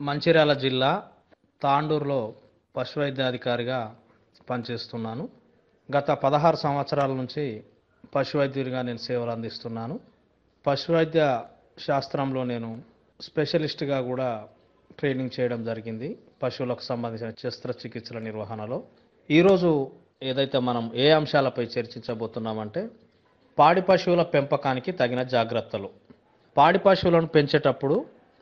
మంచిర్యాల జిల్లా తాండూరులో పశు వైద్యాధికారిగా పనిచేస్తున్నాను గత పదహారు సంవత్సరాల నుంచి పశు వైద్యుడిగా నేను సేవలు అందిస్తున్నాను పశు వైద్య శాస్త్రంలో నేను స్పెషలిస్ట్గా కూడా ట్రైనింగ్ చేయడం జరిగింది పశువులకు సంబంధించిన శస్త్రచికిత్సల నిర్వహణలో ఈరోజు ఏదైతే మనం ఏ అంశాలపై చర్చించబోతున్నామంటే పాడి పశువుల పెంపకానికి తగిన జాగ్రత్తలు పాడి పశువులను పెంచేటప్పుడు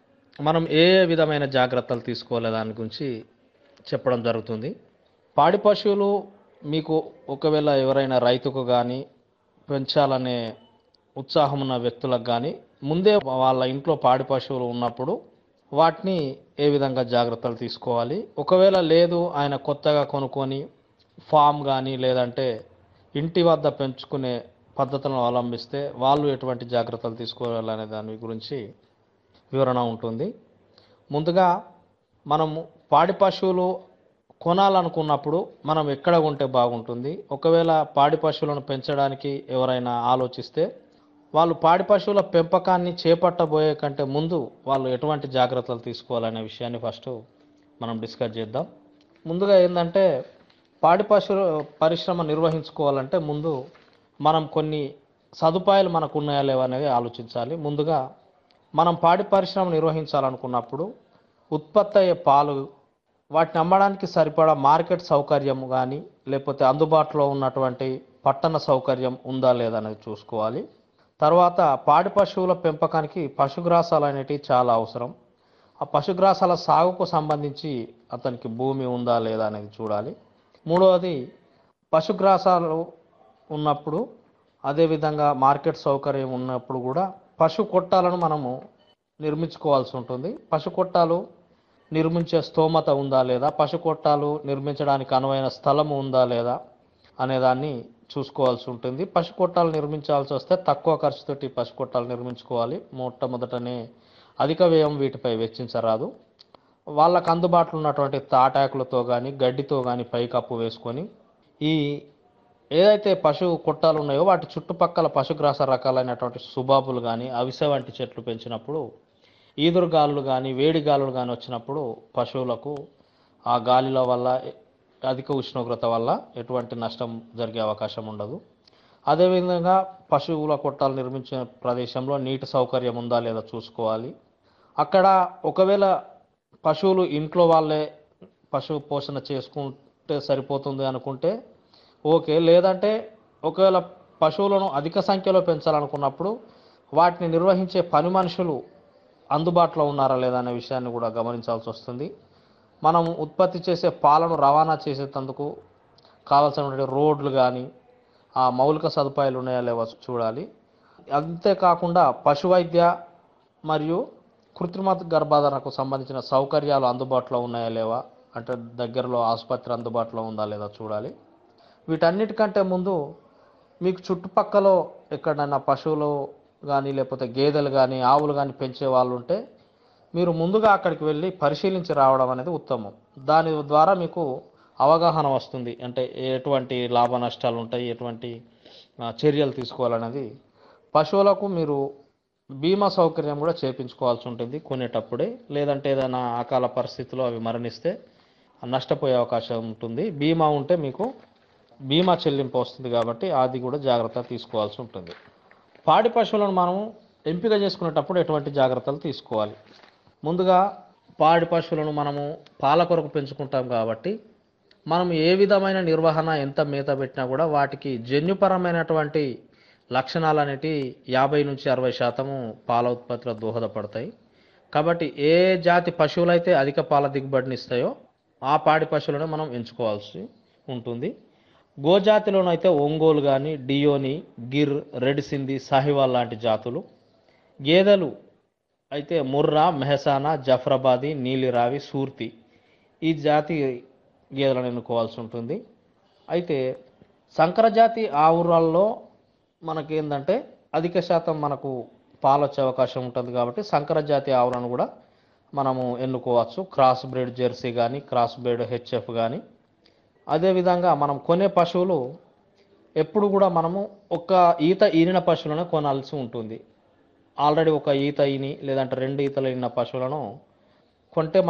మనం ఏ ఏ విధమైన జాగ్రత్తలు తీసుకోవాలి దాని గురించి చెప్పడం జరుగుతుంది పాడి పశువులు మీకు ఒకవేళ ఎవరైనా రైతుకు కానీ పెంచాలనే ఉత్సాహం ఉన్న వ్యక్తులకు కానీ ముందే వాళ్ళ ఇంట్లో పాడి పశువులు ఉన్నప్పుడు వాటిని ఏ విధంగా జాగ్రత్తలు తీసుకోవాలి ఒకవేళ లేదు ఆయన కొత్తగా కొనుక్కొని ఫామ్ కానీ లేదంటే ఇంటి వద్ద పెంచుకునే పద్ధతులను అవలంబిస్తే వాళ్ళు ఎటువంటి జాగ్రత్తలు తీసుకోవాలనే దాని గురించి వివరణ ఉంటుంది ముందుగా మనము పాడి పశువులు కొనాలనుకున్నప్పుడు మనం ఎక్కడ ఉంటే బాగుంటుంది ఒకవేళ పాడి పశువులను పెంచడానికి ఎవరైనా ఆలోచిస్తే వాళ్ళు పాడి పశువుల పెంపకాన్ని చేపట్టబోయే కంటే ముందు వాళ్ళు ఎటువంటి జాగ్రత్తలు తీసుకోవాలనే విషయాన్ని ఫస్ట్ మనం డిస్కస్ చేద్దాం ముందుగా ఏంటంటే పాడి పశువుల పరిశ్రమ నిర్వహించుకోవాలంటే ముందు మనం కొన్ని సదుపాయాలు మనకు ఉన్నాయా లేవా అనేది ఆలోచించాలి ముందుగా మనం పాడి పరిశ్రమ నిర్వహించాలనుకున్నప్పుడు ఉత్పత్తి అయ్యే పాలు వాటిని అమ్మడానికి సరిపడా మార్కెట్ సౌకర్యం కానీ లేకపోతే అందుబాటులో ఉన్నటువంటి పట్టణ సౌకర్యం ఉందా లేదా అనేది చూసుకోవాలి తర్వాత పాడి పశువుల పెంపకానికి పశుగ్రాసాలు అనేటివి చాలా అవసరం ఆ పశుగ్రాసాల సాగుకు సంబంధించి అతనికి భూమి ఉందా లేదా అనేది చూడాలి మూడవది పశుగ్రాసాలు ఉన్నప్పుడు అదేవిధంగా మార్కెట్ సౌకర్యం ఉన్నప్పుడు కూడా పశు కొట్టాలను మనము నిర్మించుకోవాల్సి ఉంటుంది పశు కొట్టాలు నిర్మించే స్తోమత ఉందా లేదా పశు కొట్టాలు నిర్మించడానికి అనువైన స్థలం ఉందా లేదా అనేదాన్ని చూసుకోవాల్సి ఉంటుంది పశు కొట్టాలు నిర్మించాల్సి వస్తే తక్కువ ఖర్చుతోటి పశు కొట్టాలు నిర్మించుకోవాలి మొట్టమొదటనే అధిక వ్యయం వీటిపై వెచ్చించరాదు వాళ్ళకు అందుబాటులో ఉన్నటువంటి తాటాకులతో కానీ గడ్డితో కానీ పైకప్పు వేసుకొని ఈ ఏదైతే పశు కొట్టాలు ఉన్నాయో వాటి చుట్టుపక్కల పశుగ్రాస రకాలైనటువంటి సుబాబులు కానీ అవిసె వంటి చెట్లు పెంచినప్పుడు ఈదురు గాలులు కానీ వేడి గాలులు కానీ వచ్చినప్పుడు పశువులకు ఆ గాలిల వల్ల అధిక ఉష్ణోగ్రత వల్ల ఎటువంటి నష్టం జరిగే అవకాశం ఉండదు అదేవిధంగా పశువుల కొట్టాలు నిర్మించిన ప్రదేశంలో నీటి సౌకర్యం ఉందా లేదా చూసుకోవాలి అక్కడ ఒకవేళ పశువులు ఇంట్లో వాళ్ళే పశువు పోషణ చేసుకుంటే సరిపోతుంది అనుకుంటే ఓకే లేదంటే ఒకవేళ పశువులను అధిక సంఖ్యలో పెంచాలనుకున్నప్పుడు వాటిని నిర్వహించే పని మనుషులు అందుబాటులో ఉన్నారా లేదా అనే విషయాన్ని కూడా గమనించాల్సి వస్తుంది మనం ఉత్పత్తి చేసే పాలను రవాణా చేసేటందుకు కావాల్సినటువంటి రోడ్లు కానీ ఆ మౌలిక సదుపాయాలు ఉన్నాయా లేవో చూడాలి అంతేకాకుండా పశు వైద్య మరియు కృత్రిమ గర్భాధారణకు సంబంధించిన సౌకర్యాలు అందుబాటులో ఉన్నాయా లేవా అంటే దగ్గరలో ఆసుపత్రి అందుబాటులో ఉందా లేదా చూడాలి వీటన్నిటికంటే ముందు మీకు చుట్టుపక్కల ఎక్కడైనా పశువులు కానీ లేకపోతే గేదెలు కానీ ఆవులు కానీ పెంచే వాళ్ళు ఉంటే మీరు ముందుగా అక్కడికి వెళ్ళి పరిశీలించి రావడం అనేది ఉత్తమం దాని ద్వారా మీకు అవగాహన వస్తుంది అంటే ఎటువంటి లాభ నష్టాలు ఉంటాయి ఎటువంటి ఆ, చర్యలు తీసుకోవాలనేది పశువులకు మీరు బీమా సౌకర్యం కూడా చేపించుకోవాల్సి ఉంటుంది కొనేటప్పుడే లేదంటే ఏదైనా అకాల పరిస్థితిలో అవి మరణిస్తే నష్టపోయే అవకాశం ఉంటుంది బీమా ఉంటే మీకు బీమా చెల్లింపు వస్తుంది కాబట్టి అది కూడా జాగ్రత్త తీసుకోవాల్సి ఉంటుంది పాడి పశువులను మనం ఎంపిక చేసుకునేటప్పుడు ఎటువంటి జాగ్రత్తలు తీసుకోవాలి ముందుగా పాడి పశువులను మనము పాల కొరకు పెంచుకుంటాం కాబట్టి మనం ఏ విధమైన నిర్వహణ ఎంత మేత పెట్టినా కూడా వాటికి జన్యుపరమైనటువంటి లక్షణాలు అనేటివి యాభై నుంచి అరవై శాతము పాల ఉత్పత్తిలో దోహదపడతాయి కాబట్టి ఏ జాతి పశువులైతే అధిక పాల దిగుబడిని ఇస్తాయో ఆ పాడి పశువులను మనం ఎంచుకోవాల్సి ఉంటుంది గోజాతిలోనైతే ఒంగోలు కానీ డియోని గిర్ రెడ్ సింధి సాహివాల్ లాంటి జాతులు గేదెలు అయితే ముర్రా మెహసానా జఫ్రాబాది నీలిరావి సూర్తి ఈ జాతి గేదెలను ఎన్నుకోవాల్సి ఉంటుంది అయితే సంకర జాతి ఆవురాల్లో మనకేందంటే అధిక శాతం మనకు పాలు వచ్చే అవకాశం ఉంటుంది కాబట్టి సంకర జాతి ఆవులను కూడా మనము ఎన్నుకోవచ్చు క్రాస్ బ్రీడ్ జెర్సీ కానీ క్రాస్ బ్రీడ్ హెచ్ఎఫ్ కానీ అదేవిధంగా మనం కొనే పశువులు ఎప్పుడు కూడా మనము ఒక ఈత ఈనిన పశువులను కొనాల్సి ఉంటుంది ఆల్రెడీ ఒక ఈత ఈని లేదంటే రెండు ఈతలు ఈనిన పశువులను కొంటే